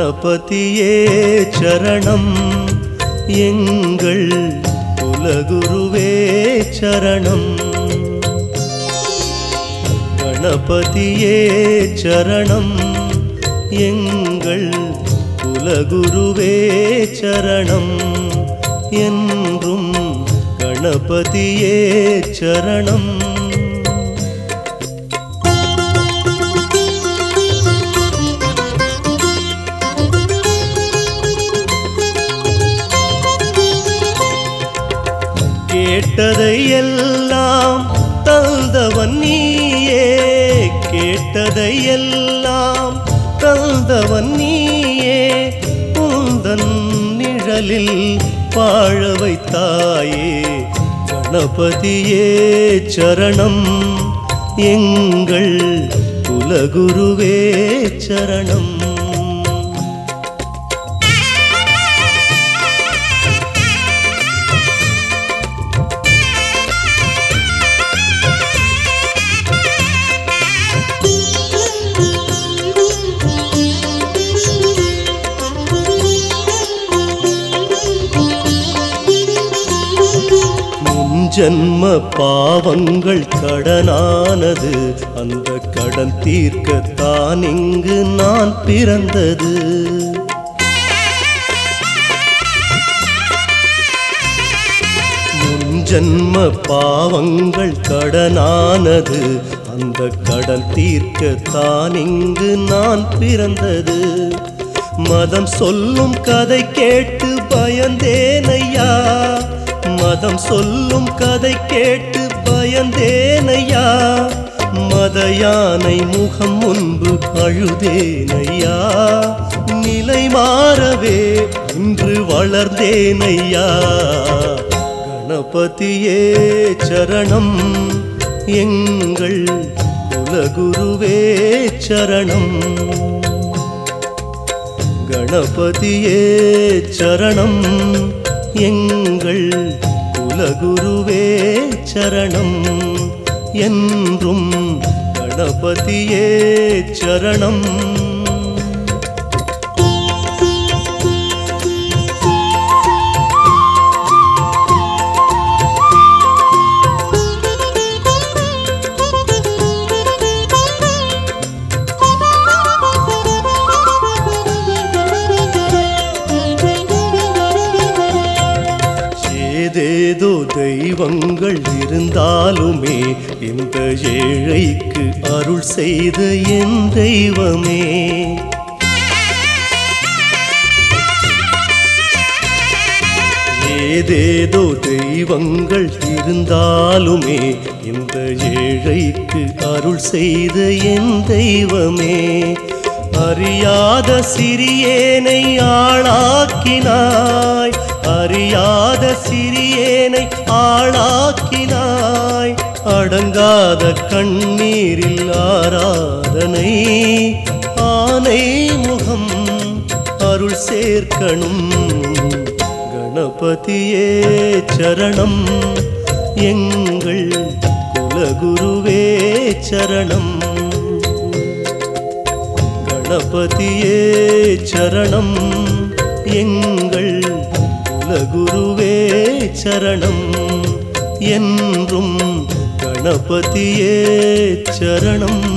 கணபதியே சரணம் எங்கள் குலகுருவே சரணம் கணபதியே சரணம் எங்கள் குலகுருவே சரணம் என்றும் கணபதியே சரணம் கேட்டதை எல்லாம் தந்தவன் நீயே கேட்டதை எல்லாம் தந்தவன் நீயே உந்தன் நிழலில் வாழ வைத்தாயே கணபதியே சரணம் எங்கள் குலகுருவே சரணம் முன்ஜன்ம பாவங்கள் கடனானது அந்த கடன் தீர்க்கத்தான் இங்கு நான் பிறந்தது முன்ஜன்ம பாவங்கள் கடனானது அந்த கடன் தீர்க்கத்தான் இங்கு நான் பிறந்தது மதம் சொல்லும் கதை கேட்டு பயந்தேனையா மதம் சொல்லும் கதை கேட்டு பயந்தேனையா மத யானை முகம் முன்பு அழுதேனையா நிலை மாறவே இன்று வளர்ந்தேனையா கணபதியே சரணம் எங்கள் குலகுருவே சரணம் கணபதியே சரணம் எங்கள் குலகுருவே சரணம் என்றும் கணபதியே சரணம் ஏதேதோ தெய்வங்கள் இருந்தாலுமே இந்த ஏழைக்கு அருள் செய்த என் தெய்வமே ஏதேதோ தெய்வங்கள் இருந்தாலுமே இந்த ஏழைக்கு அருள் செய்த என் தெய்வமே அறியாத சிறியேனை ஆளாக்கினாய் அறியாத சிறியேனை ஆளாக்கினாய் அடங்காத கண்ணீரில் ஆராதனை ஆனை முகம் அருள் சேர்க்கணும் கணபதியே சரணம் எங்கள் குலகுருவே சரணம் கணபதியே சரணம் எங்கள் குலகுருவே சரணம் என்றும் கணபதியே சரணம்